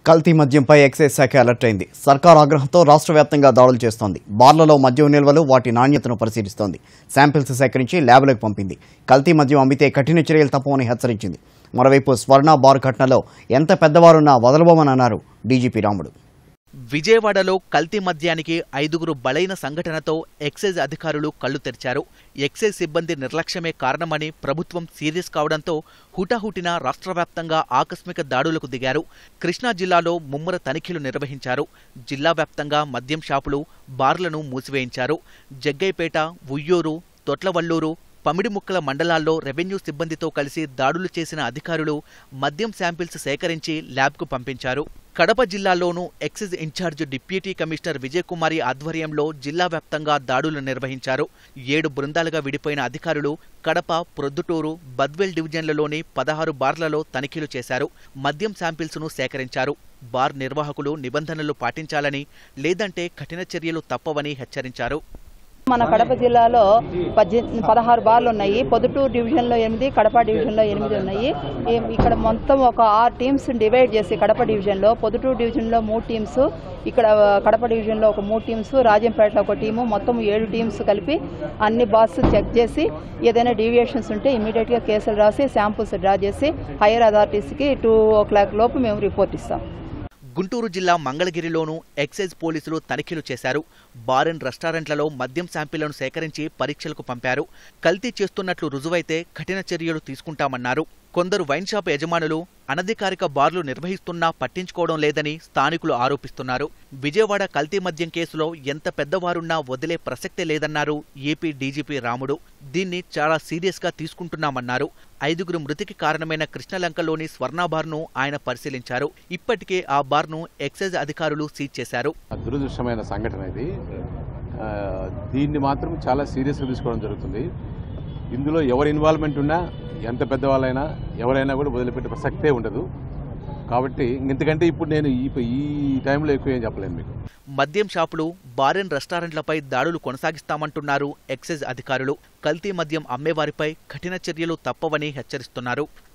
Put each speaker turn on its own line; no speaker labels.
కల్తీ మద్యంపై ఎక్సైజ్ శాఖ అలర్ట్ అయింది సర్కార్ ఆగ్రహంతో రాష్ట్ర వ్యాప్తంగా దాడులు చేస్తోంది బార్లలో మద్యం నిల్వలు వాటి నాణ్యతను పరిశీలిస్తోంది శాంపిల్స్ సేకరించి ల్యాబ్లకు పంపింది కల్తీ మద్యం అమ్మితే కఠిన చర్యలు తప్పవని హెచ్చరించింది మరోవైపు స్వర్ణ బార్ ఘటనలో ఎంత పెద్దవారున్నా వదలబోమని అన్నారు డీజీపీ రాముడు
విజయవాడలో కల్తీ మద్యానికి ఐదుగురు బలైన సంఘటనతో ఎక్సైజ్ అధికారులు కళ్లు తెరిచారు ఎక్సైజ్ సిబ్బంది నిర్లక్ష్యమే కారణమని ప్రభుత్వం సీరియస్ కావడంతో హుటాహుటిన రాష్ట్ర వ్యాప్తంగా ఆకస్మిక దాడులకు దిగారు కృష్ణా జిల్లాలో ముమ్మర తనిఖీలు నిర్వహించారు జిల్లా వ్యాప్తంగా మద్యం షాపులు బార్లను మూసివేయించారు జగ్గైపేట ఉయ్యూరు తొట్లవల్లూరు పమిడిముక్కల మండలాల్లో రెవెన్యూ సిబ్బందితో కలిసి దాడులు చేసిన అధికారులు మద్యం శాంపిల్స్ సేకరించి ల్యాబ్కు పంపించారు కడప జిల్లాలోనూ excise in-charge deputy commissioner Vijayakumari ఆధ్వర్యంలో జిల్లా వ్యాప్తంగా దాడులు నిర్వహించారు ఏడు బృందాలుగా విడిపోయిన అధికారులు కడప ప్రొద్దుటూరు బద్వేల్ డివిజన్లలోని పదహారు బార్లలో తనిఖీలు చేశారు మద్యం శాంపిల్స్ను సేకరించారు బార్ నిర్వాహకులు నిబంధనలు పాటించాలని లేదంటే కఠిన చర్యలు తప్పవని హెచ్చరించారు
మన కడప జిల్లాలో పద్దె పదహారు బార్లు ఉన్నాయి పొదుటూరు డివిజన్లో ఎనిమిది కడప డివిజన్లో ఎనిమిది ఉన్నాయి ఈ- ఇక్కడ మొత్తం ఒక ఆరు టీమ్స్ డివైడ్ చేసి కడప డివిజన్లో పొదుటూరు డివిజన్లో మూడు టీమ్స్ ఇక్కడ కడప డివిజన్లో ఒక మూడు టీమ్స్ రాజంపేటలో ఒక టీము మొత్తం ఏడు టీమ్స్ కలిపి అన్ని బాస్ చెక్ చేసి ఏదైనా డీవియేషన్స్ ఉంటే ఇమీడియట్గా కేసులు రాసి శాంపుల్స్ డ్రా చేసి హైయర్ అథారిటీస్కి టూ ఓ క్లాక్ లోపు మేము రిపోర్ట్ ఇస్తాం
గుంటూరు జిల్లా మంగళగిరిలోనూ ఎక్సైజ్ పోలీసులు తనిఖీలు చేశారు బార్ అండ్ రెస్టారెంట్లలో మద్యం శాంపిళ్లను సేకరించి పరీక్షలకు పంపారు కల్తీ చేస్తున్నట్లు రుజువైతే కఠిన చర్యలు తీసుకుంటామన్నారు కొందరు వైన్ షాప్ యజమానులు అనధికారిక బార్లు నిర్వహిస్తున్నా పట్టించుకోవడం లేదని స్థానికులు ఆరోపిస్తున్నారు విజయవాడ కల్తీ మద్యం కేసులో ఎంత పెద్దవారున్నా వదిలే ప్రసక్తే లేదన్నారు ఏపీ డీజీపీ రాముడు దీన్ని చాలా సీరియస్గా తీసుకుంటున్నామన్నారు ఐదుగురు మృతికి కారణమైన కృష్ణలంకలోని స్వర్ణ బార్ను ఆయన పరిశీలించారు ఇప్పటికే ఆ బార్ను ఎక్సైజ్ అధికారులు సీజ్ చేశారు
దురదృష్టమైన సంఘటన ఇది ఆ, దీన్ని మాత్రం చాలా సీరియస్గా తీసుకోవడం జరుగుతుంది ఇందులో ఎవరి ఇన్వాల్వ్మెంట్ ఉన్నా ఎంత పెద్దవాళ్ళైనా ఎవరైనా కూడా వదిలిపెట్టే ప్రసక్తే ఉండదు కాబట్టి ఇంతకంటే ఇప్పుడు నేను ఈ ఈ టైంలో ఎక్కువ ఏం చెప్పలేను మీకు
మద్యం షాపులు బార్ అండ్ రెస్టారెంట్లపై దాడులు కొనసాగిస్తామంటున్నారు ఎక్సైజ్ అధికారులు కల్తీ మద్యం అమ్మేవారిపై కఠిన చర్యలు తప్పవని హెచ్చరిస్తున్నారు